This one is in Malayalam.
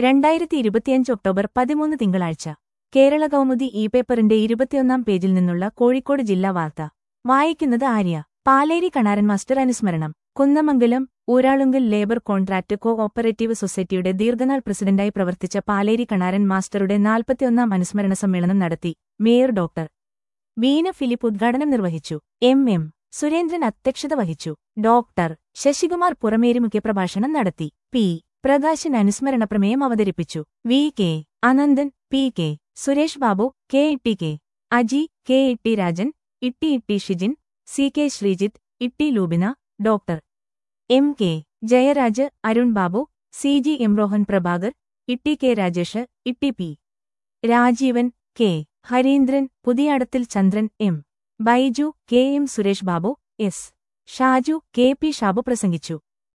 രണ്ടായിരത്തി ഇരുപത്തിയഞ്ച് ഒക്ടോബർ പതിമൂന്ന് തിങ്കളാഴ്ച കേരള കൗമുദി ഇ പേപ്പറിന്റെ ഇരുപത്തിയൊന്നാം പേജിൽ നിന്നുള്ള കോഴിക്കോട് ജില്ലാ വാർത്ത വായിക്കുന്നത് ആര്യ പാലേരി കണാരൻ മാസ്റ്റർ അനുസ്മരണം Kunnamangalam Uralungal labour contract co-operative സൊസൈറ്റിയുടെ ദീർഘനാൾ പ്രസിഡന്റായി പ്രവർത്തിച്ച പാലേരി കണാരൻ മാസ്റ്ററുടെ നാൽപ്പത്തിയൊന്നാം അനുസ്മരണ സമ്മേളനം നടത്തി മേയർ ഡോക്ടർ വീന ഫിലിപ്പ് ഉദ്ഘാടനം നിർവഹിച്ചു എം എം സുരേന്ദ്രൻ അധ്യക്ഷത വഹിച്ചു ഡോക്ടർ ശശികുമാർ പുറമേരി മുഖ്യപ്രഭാഷണം നടത്തി പി പ്രകാശൻ അനുസ്മരണ പ്രമേയം അവതരിപ്പിച്ചു V K Ananthan P K Suresh Babu K Itty K Aji K Itty Rajan Itty Itty Shijin C K Sreejith Itty Lubina doctor M K Jayaraj Arun Babu C G M Rohan Prabhakar Itty K Rajesh Itty P Rajeevan K Harindran പുതിയടത്തിൽ Chandran M Baiju K M Suresh Babu S Shaju K P Shabu പ്രസംഗിച്ചു